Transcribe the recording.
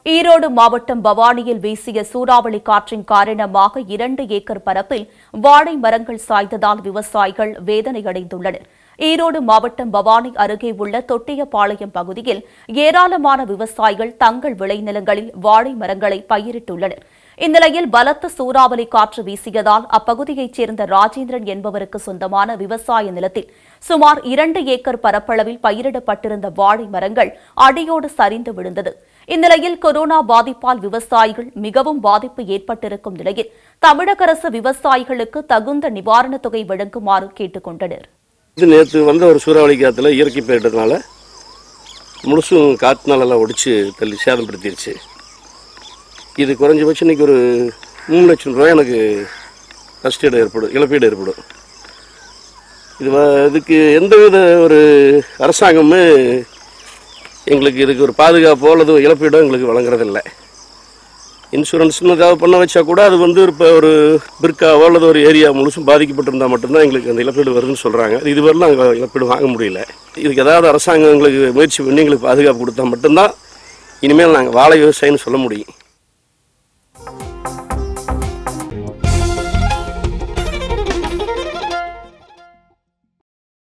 ஈரோடு மாவட்டம் பவானியில் வீசிய சூறாவளி காற்றின் காரணமாக இரண்டு ஏக்கர் பரப்பில் வாழை மரங்கள் சாய்ந்ததால் விவசாயிகள் வேதனையடைந்துள்ளனர் ஈரோடு மாவட்டம் பவானி அருகே உள்ள தொட்டியபாளையம் பகுதியில் ஏராளமான விவசாயிகள் தங்கள் விளைநிலங்களில் வாழை மரங்களை பயிரிட்டுள்ளனர் இந்நிலையில் பலத்த சூறாவளி காற்று வீசியதால் அப்பகுதியைச் சேர்ந்த ராஜேந்திரன் என்பவருக்கு சொந்தமான விவசாய நிலத்தில் சுமார் இரண்டு ஏக்கர் பரப்பளவில் பயிரிடப்பட்டிருந்த வாழை மரங்கள் அடியோடு சரிந்து விழுந்தது இந்நிலையில் கொரோனா பாதிப்பால் விவசாயிகள் மிகவும் பாதிப்பு ஏற்பட்டிருக்கும் நிலையில் தமிழக அரசு விவசாயிகளுக்கு தகுந்த நிவாரணத் தொகை வழங்குமாறு கேட்டுக் கொண்டனர் இது நேற்று வந்த ஒரு சூறாவளி காற்றுல இயற்கை போயிட்டதுனால முழுசும் காற்றுனாலெல்லாம் ஒடிச்சு தள்ளி சேதப்படுத்திடுச்சு இது குறைஞ்சபட்சம் இன்னைக்கு ஒரு மூணு லட்சம் ரூபாய் எனக்கு நஷ்டீடு ஏற்படும் இழப்பீடு ஏற்படும் இது வ- இதுக்கு எந்தவித ஒரு அரசாங்கமுமே எங்களுக்கு இதுக்கு ஒரு பாதுகாப்போ அல்லது இழப்பீடோ எங்களுக்கு வழங்குறதில்லை இன்சூரன்ஸ்னு ஏதாவது பண்ண வச்சா கூட அது வந்து இப்போ ஒரு பிற்காவோ அல்லது ஒரு ஏரியா முழுசும் பாதிக்கப்பட்டிருந்தால் மட்டும்தான் எங்களுக்கு அந்த இழப்பீடு வருதுன்னு சொல்கிறாங்க இதுவரை நாங்கள் இழப்பீடு வாங்க முடியல இதுக்கு ஏதாவது அரசாங்கம் எங்களுக்கு முயற்சி பண்ணி எங்களுக்கு பாதுகாப்பு கொடுத்தா மட்டும்தான் இனிமேல் நாங்கள் வாழை விவசாயம்னு சொல்ல முடியும்